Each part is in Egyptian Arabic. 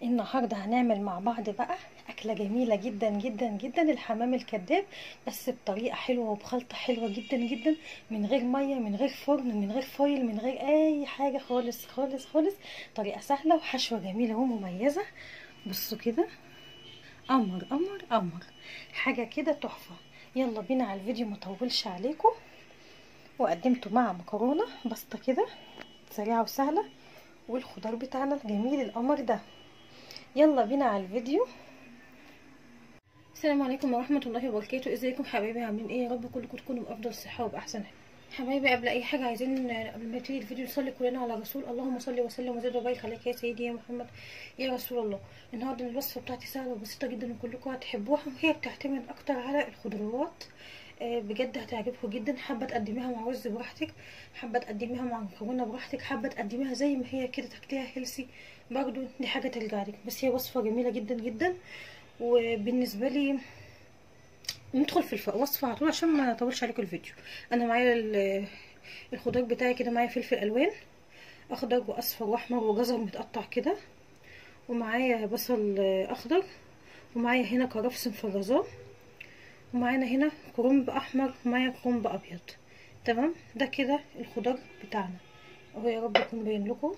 النهارده هنعمل مع بعض بقى اكله جميله جدا جدا جدا الحمام الكذاب بس بطريقه حلوه وبخلطه حلوه جدا جدا من غير ميه من غير فرن من غير فويل من غير اي حاجه خالص خالص خالص طريقه سهله وحشوه جميله ومميزه بصوا كده قمر قمر قمر حاجه كده تحفه يلا بينا على الفيديو مطولش عليكم وقدمته مع مكرونه بسطه كده سريعه وسهله والخضار بتاعنا الجميل القمر ده يلا بينا على الفيديو السلام عليكم ورحمه الله وبركاته ازيكم حبايبي عاملين ايه يا رب كلكم تكونوا بافضل صحه وباحسن حال حبايبي قبل اي حاجه عايزين قبل ما نبتدي الفيديو نصلي كلنا على رسول اللهم صل وسلم وزد وبارك عليك يا سيدي يا محمد يا رسول الله النهارده الوصفه بتاعتي سهله وبسيطه جدا وكلكم هتحبوها وهي بتعتمد اكتر على الخضروات بجد هتعجبكم جدا حابه تقدميها مع رز براحتك حابه تقدميها مع مكرونه براحتك حابه تقدميها زي ما هي كده تاكليها هيلسي برضو دي حاجه ترجع لك بس هي وصفه جميله جدا جدا وبالنسبه لي ندخل في الوصفه على طول عشان ما اطولش عليكم الفيديو انا معايا الخضار بتاعي كده معايا فلفل الوان اخضر واصفر واحمر وجزر متقطع كده ومعايا بصل اخضر ومعايا هنا كرفس مفرزاه ومعانا هنا كرنب احمر ومعايا كرنب ابيض تمام ده كده الخضار بتاعنا اهو يا رب يكون باين لكم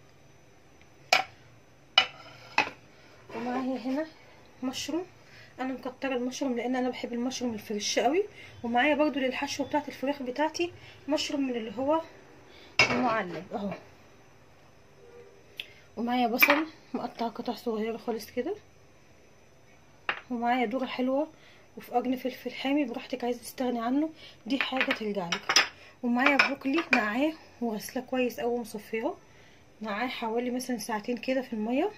ومعايا هنا مشروم انا مكتره المشروم لان انا بحب المشروم الفريش قوي ومعايا برضو للحشوه بتاعه الفراخ بتاعتي مشروم من اللي هو المعلب اهو ومعايا بصل مقطع قطع صغيره خالص كده ومعايا ذره حلوه وفي قرن فلفل حامي براحتك عايزه تستغني عنه دي حاجه ترجعلك ومعايا بروكلي نقعاه وغسلاه كويس اوي ومصفياه نقعاه حوالي مثلا ساعتين كده في الميه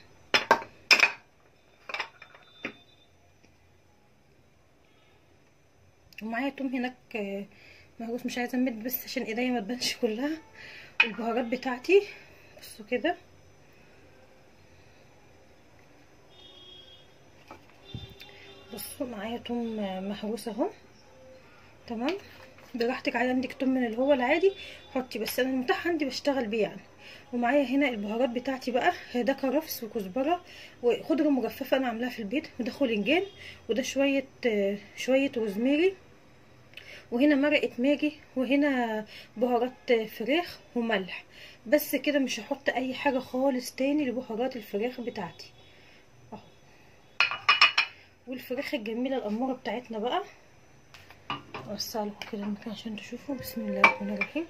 ومعايا توم هناك مهروس مش عايزه امد بس عشان ايديا ما تبانش كلها البهارات بتاعتي بصوا كده بصوا معايا توم مهروس اهو تمام براحتك عايزه عندك توم من اللي هو العادي حطي بس انا المتاح عندي بشتغل بيه يعني ومعايا هنا البهارات بتاعتي بقى ده كرفس وكزبره وخضره مجففه انا عاملاها في البيت وده خولنجان وده شويه شويه روزماري وهنا مرقه ماجي وهنا بهارات فراخ وملح بس كده مش هحط اي حاجه خالص تاني لبهارات الفراخ بتاعتي اهو والفراخ الجميله الاموره بتاعتنا بقى اوسع لكم كده المكان عشان تشوفوا بسم الله الرحمن الرحيم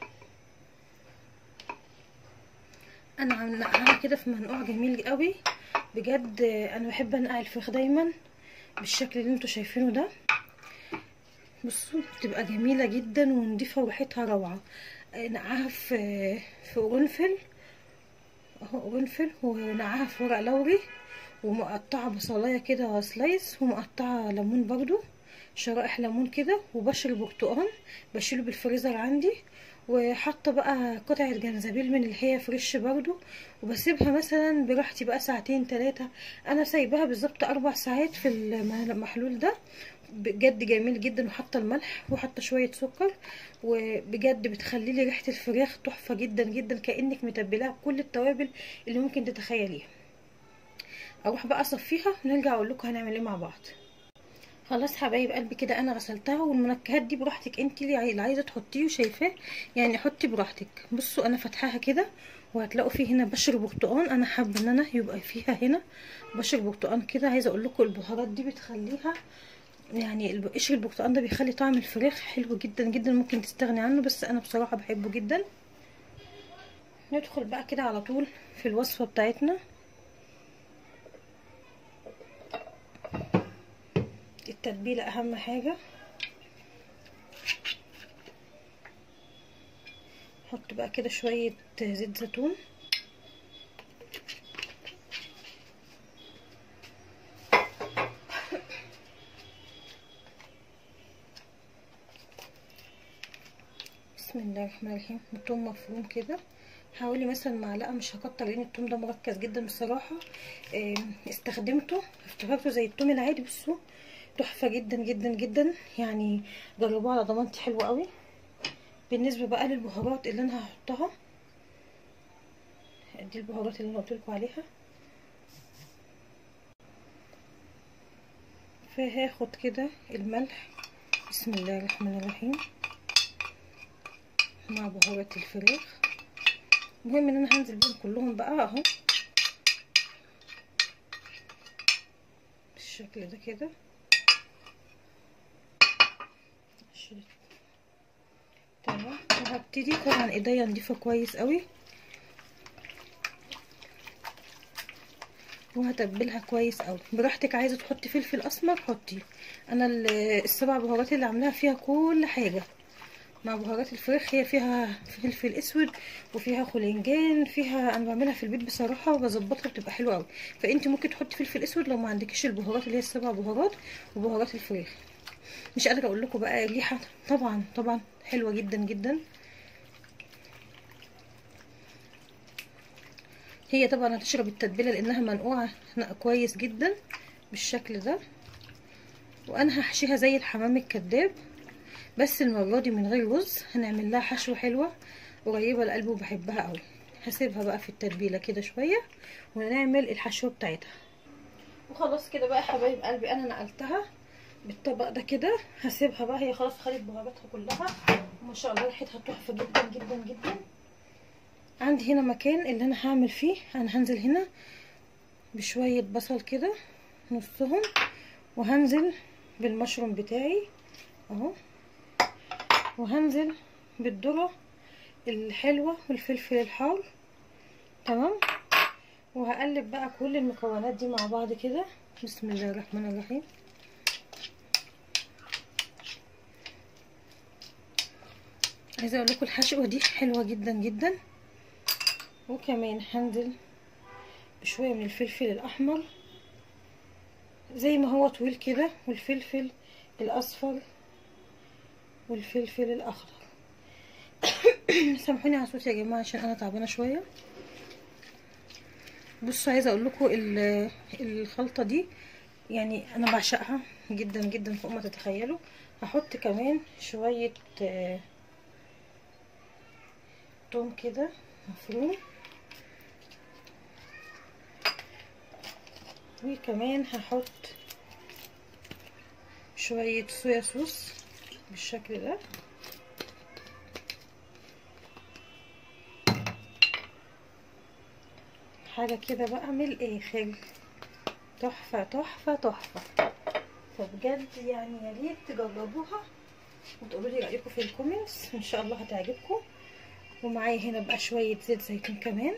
انا عاملاها كده في منقوع جميل قوي بجد انا بحب انقع الفراخ دايما بالشكل اللي انتوا شايفينه ده بصوا بتبقى جميله جدا ونضيفه وريحتها روعه نقعها في في قرنفل اهو قرنفل ونقعها في ورق لوري ومقطعه بصلايه كده سلايس ومقطعه ليمون برضو شرائح ليمون كده وبشر برتقال بشيله بالفريزر عندي وحاطه بقى قطعه جنزبيل من اللي هي فريش برضو وبسيبها مثلا براحتي بقى ساعتين ثلاثه انا سايباها بالظبط اربع ساعات في المحلول ده بجد جميل جدا وحاطه الملح وحاطه شويه سكر وبجد بتخلي لي ريحه الفراخ تحفه جدا جدا كانك متبلاها بكل التوابل اللي ممكن تتخيليها اروح بقى اصفيها ونرجع اقول لكم هنعمل ايه مع بعض خلاص حبايب قلبي كده انا غسلتها والمنكهات دي براحتك انت اللي عايزه تحطيه وشايفاه يعني حطي براحتك بصوا انا فاتحاها كده وهتلاقوا فيه هنا بشر برتقان انا حابه ان انا يبقى فيها هنا بشر برتقان كده عايزه اقول لكم البهارات دي بتخليها يعني قشر البرتقان ده بيخلي طعم الفراخ حلو جدا جدا ممكن تستغني عنه بس انا بصراحه بحبه جدا ندخل بقى كده على طول في الوصفه بتاعتنا التتبيله اهم حاجه نحط بقى كده شويه زيت زيتون بسم الله الرحمن الرحيم توم مفروم كده حوالي مثلا معلقه مش هكتر لان التوم ده مركز جدا بصراحه استخدمته افتكرته زي التوم العادي بصوا تحفه جدا جدا جدا يعني جربوه على ضمانتي حلو قوي بالنسبه بقى للبهارات اللي انا هحطها دي البهارات اللي انا قلت لكم عليها فهاخد كده الملح بسم الله الرحمن الرحيم مع بهارات الفراخ المهم ان انا هنزل بيهم كلهم بقى اهو بالشكل ده كده تمام وهبتدي طبعا ايديا نضيفه كويس قوي وهتبلها كويس قوي براحتك عايزه تحطي فلفل اسمر حطي انا السبع بهارات اللي عاملاها فيها كل حاجه مع بهارات الفراخ هي فيها فلفل اسود وفيها خلنجان فيها انا بعملها في البيت بصراحه وبظبطها بتبقى حلوه قوي فانت ممكن تحطي فلفل اسود لو ما عندكيش البهارات اللي هي السبع بهارات وبهارات الفراخ مش قادره اقول لكم بقى الريحه طبعا طبعا حلوه جدا جدا هي طبعا هتشرب التتبيله لانها منقوعه كويس جدا بالشكل ده وانا هحشيها زي الحمام الكداب بس المره دي من غير رز هنعمل لها حشوه حلوه قريبه لقلبي وبحبها قوي هسيبها بقى في التتبيله كده شويه ونعمل الحشوه بتاعتها وخلاص كده بقى يا حبايب قلبي انا نقلتها بالطبق ده كده هسيبها بقى هي خلاص خدت بهاراتها كلها وما شاء الله ريحتها تحفه جدا جدا جدا عندي هنا مكان اللي انا هعمل فيه انا هنزل هنا بشويه بصل كده نصهم وهنزل بالمشروم بتاعي اهو وهنزل بالذره الحلوه والفلفل الحار تمام وهقلب بقى كل المكونات دي مع بعض كده بسم الله الرحمن الرحيم عايزه اقول لكم الحشوه دي حلوه جدا جدا وكمان هنزل بشويه من الفلفل الاحمر زي ما هو طويل كده والفلفل الاصفر والفلفل الاخضر سامحوني على صوتي يا جماعه عشان انا تعبانه شويه بصوا عايزه اقول لكم الخلطه دي يعني انا بعشقها جدا جدا فوق ما تتخيلوا هحط كمان شويه توم كده مفروم وكمان هحط شوية صويا صوص بالشكل ده حاجة كده بقى من الآخر تحفة تحفة تحفة فبجد يعني يا ريت تجربوها وتقولوا لي رأيكم في الكومنتس ان شاء الله هتعجبكم ومعايا هنا بقى شوية زيت زيتون كمان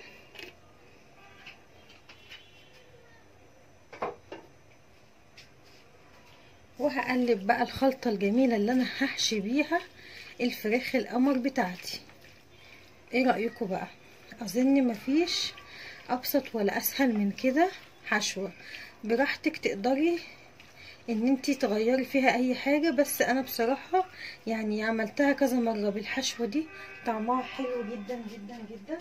وهقلب بقى الخلطة الجميلة اللي انا هحشي بيها الفراخ القمر بتاعتي ايه رأيكم بقى اظن مفيش ابسط ولا اسهل من كده حشوة براحتك تقدري ان انتي تغيري فيها اي حاجة بس انا بصراحة يعني عملتها كذا مرة بالحشوة دي طعمها حلو جدا جدا جدا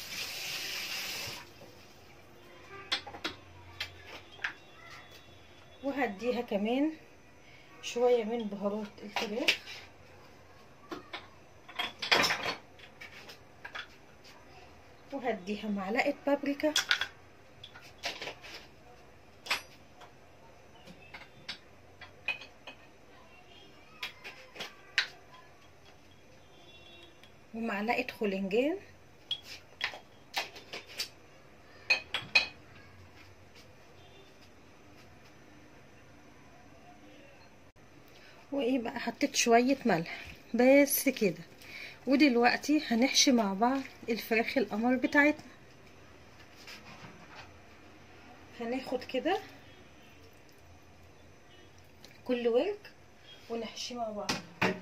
وهديها كمان شوية من بهارات الفراخ وهديها معلقة بابريكا ومعلقة خلنجان وايه بقى حطيت شوية ملح بس كده ودلوقتي هنحشي مع بعض الفراخ القمر بتاعتنا هناخد كده كل ورك ونحشيه مع بعض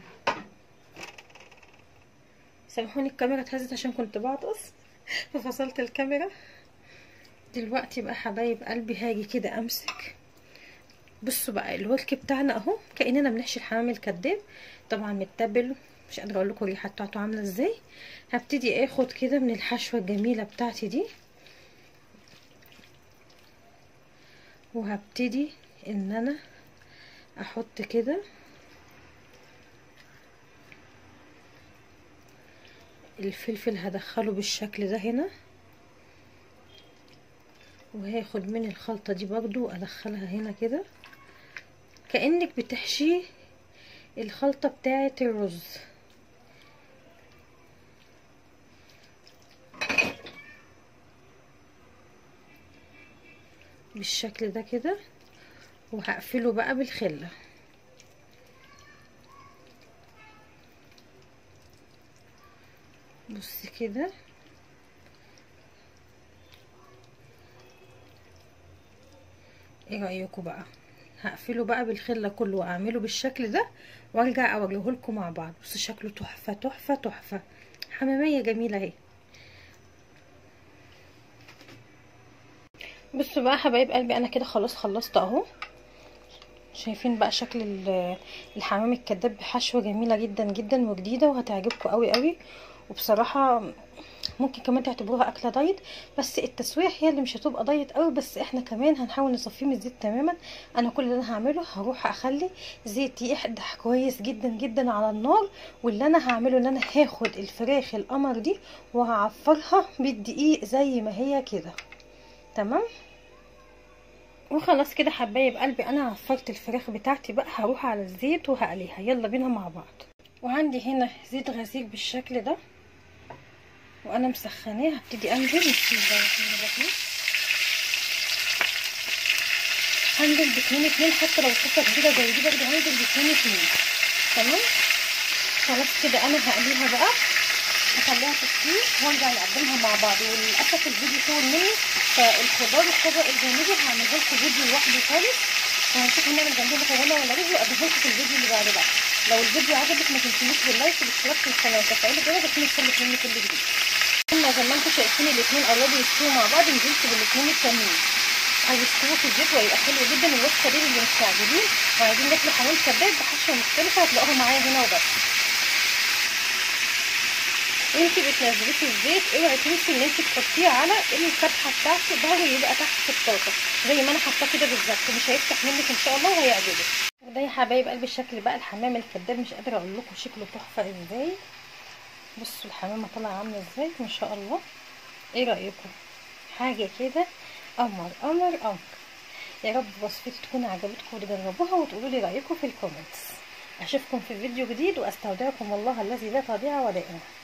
سامحوني الكاميرا اتهزت عشان كنت بعطس ففصلت الكاميرا دلوقتي بقى حبايب قلبي هاجي كده امسك بصوا بقى الورك بتاعنا اهو كاننا بنحشي الحمام الكداب طبعا متبل مش قادره اقول لكم الريحه بتاعته عامله ازاي هبتدي اخد كده من الحشوه الجميله بتاعتي دي وهبتدي ان انا احط كده الفلفل هدخله بالشكل ده هنا وهاخد من الخلطة دي برضو ادخلها هنا كده كانك بتحشيه الخلطه بتاعه الرز بالشكل ده كده وهقفله بقى بالخله بصي كده ايه رايكم بقى هقفله بقى بالخله كله واعمله بالشكل ده وارجع اوريه لكم مع بعض بصوا شكله تحفه تحفه تحفه حماميه جميله اهي بصوا بقى حبايب قلبي انا كده خلاص خلصت اهو شايفين بقى شكل الحمام الكداب بحشوه جميله جدا جدا وجديده وهتعجبكم قوي قوي وبصراحه ممكن كمان تعتبروها اكله دايت بس التسويه هي اللي مش هتبقى دايت قوي بس احنا كمان هنحاول نصفيه من الزيت تماما انا كل اللي انا هعمله هروح اخلي زيت يقدح كويس جدا جدا على النار واللي انا هعمله ان انا هاخد الفراخ القمر دي وهعفرها بالدقيق زي ما هي كده تمام وخلاص كده حبايب قلبي انا عفرت الفراخ بتاعتي بقى هروح على الزيت وهقليها يلا بينا مع بعض وعندي هنا زيت غزير بالشكل ده وانا مسخناه هبتدي انزل بسم الله الرحمن الرحيم هنزل باتنين اتنين حتى لو القطه كبيره زي دي برضه هنزل باتنين اتنين تمام خلاص كده انا هقليها بقى هخليها تستوي وارجع نقدمها مع بعض وللاسف الفيديو طول مني فالخضار الطبق الجانبي هعمله لكم فيديو لوحده خالص وهنشوف هنعمل جنبه مكرونه ولا رز واديه لكم في الفيديو اللي بعد ده لو الفيديو عجبك ما تنسونيش باللايك والاشتراك في القناه وتفعيل الجرس عشان يوصلك مني كل جديد اما زي ما انتم شايفين الاثنين قربوا يستووا مع بعض نزلت بالاثنين التانيين هيستووا في الزيت وهيبقى حلو جدا الوصفه دي اللي مستعجلين وعايزين ناكلوا حمام كباب بحشوه مختلفه هتلاقوها معايا هنا وبس وانت بتنزليه في الزيت اوعي تنسي ان انت تحطيه على الفتحه بتاعته ظهره يبقى تحت في الطاسه زي ما انا حاطاه كده بالظبط مش هيفتح منك ان شاء الله وهيعجبك وده يا حبايب قلبي الشكل بقى الحمام الكداب مش قادره اقول لكم شكله تحفه ازاي بصوا الحمامه طالعه عامله ازاي ما شاء الله ايه رايكم حاجه كده قمر قمر قمر يا رب وصفتي تكون عجبتكم وتجربوها وتقولوا لي رايكم في الكومنتس اشوفكم في فيديو جديد واستودعكم الله الذي لا تضيع ودائعه